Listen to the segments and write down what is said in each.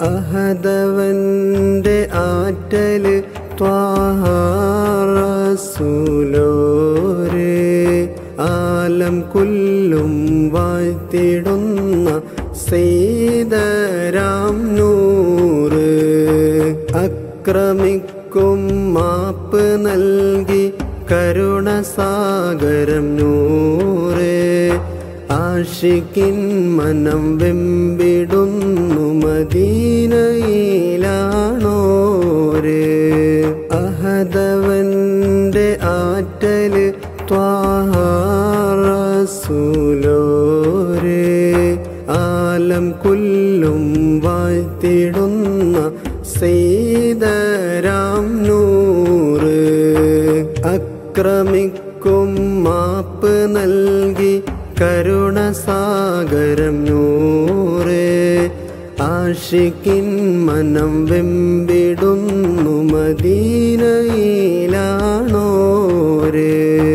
അഹദവന്റെ ആറ്റല് ത്വാഹാറസൂലോരേ ആലം കുല്ലും വാഴ്ത്തിടുന്ന സീതരാം നൂറ് അക്രമിക്കും മാപ്പ് നൽകി കരുണസാഗരം നൂറ് ആഷിക്കിൻ മനം വെമ്പിടുന്നു മദീനയിലാണോര് അഹദവന്റെ ആറ്റല് ത്വാഹാറസൂലോരേ ആലം കുല്ലും വാഴ്ത്തിടുന്ന സീതരാം നൂറ് അക്രമിക്കും മാപ്പ് നൽകി കരുണസാഗരം നൂറ് ആഷിക്കിൻ മനം വെമ്പിടുന്നു മദീനയിലാണോര്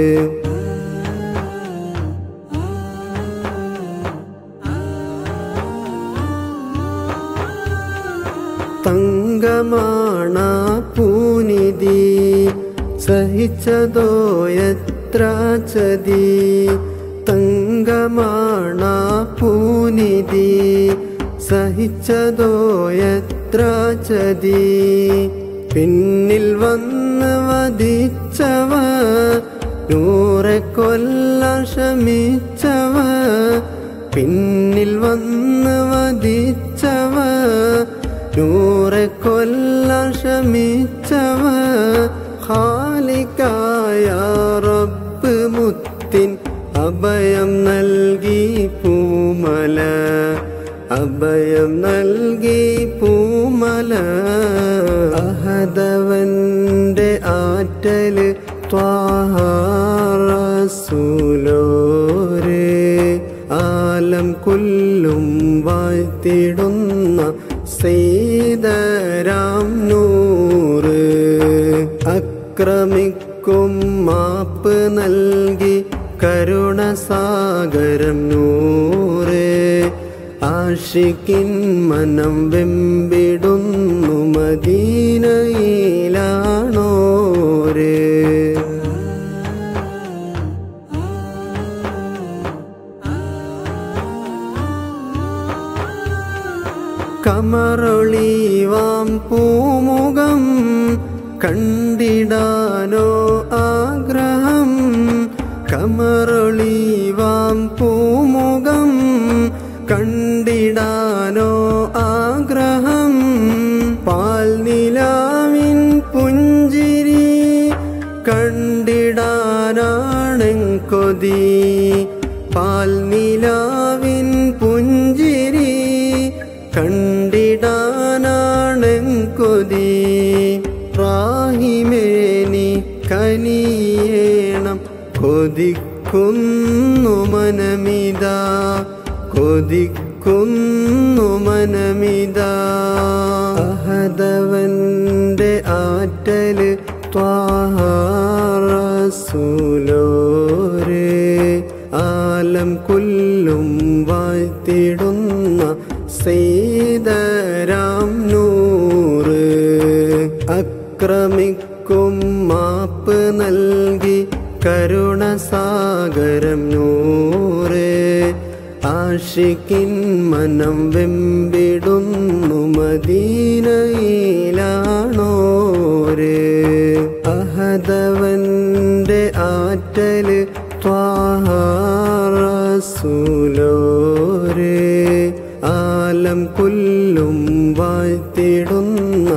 തങ്കമാണ പൂനിധി സഹിച്ചതോ എത്ര ചതി തങ്കമാണ പൂനിധി സഹിച്ചതോ എത്ര ചതി പിന്നിൽ വന്ന് വധിച്ചവ നൂറെ കൊല്ല ശമിച്ചവ പിന്നിൽ വന്ന് വധിച്ചവ നൂറെ കൊല്ല ശമിച്ചവ ഖാലിക്കായ റബ്ബ് മുത്തിൻ അഭയം നൽകി പൂമല അഭയം നൽകി പൂമല അഹദവന്റെ ആറ്റല് ത്വാഹാറസൂലോരേ ആലം കുല്ലും വാഴ്ത്തിടുന്ന സീതരാം നൂറ് അക്രമിക്കും മാപ്പ് നൽകി കരുണസാഗരം നൂറ് ആഷിക്കിൻ മനം വെമ്പിടുന്നു മദീനയിലാണോര് കമറൊളിവാം പൂമുഖം കണ്ടിടാനോ ആഗ്രഹം കമറൊളിവാം പൂമുഖം കണ്ടിടാനോ ആഗ്രഹം പാൽ നിലാവിൻ പുഞ്ചിരി കണ്ടിടാനാണെങ്കൊതി പാൽ നിലാവിൻ പുഞ്ചിരി കണ്ടിടാനാണെങ്കൊതി റാഹിമേനി കനിയേണം കൊതിക്കുന്നു മനമിതാ കൊതിക്കുന്നു മനമിതാ അഹദവന്റെ ആറ്റല് ത്വാഹാറസൂലോരേ ആലം കുല്ലും വാഴ്ത്തിടുന്ന സീതരാം നൂറ് അക്രമിക്കും മാപ്പ് നൽകി കരുണസാഗരം നൂറ് ആഷിക്കിൻ മനം വെമ്പിടുന്നു മദീനയിലാണോര് അഹദവന്റെ ആറ്റല് ത്വാഹാറസൂലോരേ ആലം കുല്ലും വാഴ്ത്തിടുന്ന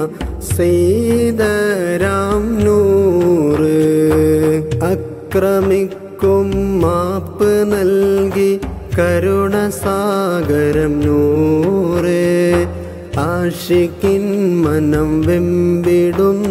സീതരാം നൂറ് അക്രമിക്കും മാപ്പ് നൽകി കരുണസാഗരം നൂറ് ആഷിക്കിൻ മനം വെമ്പിടുന്നു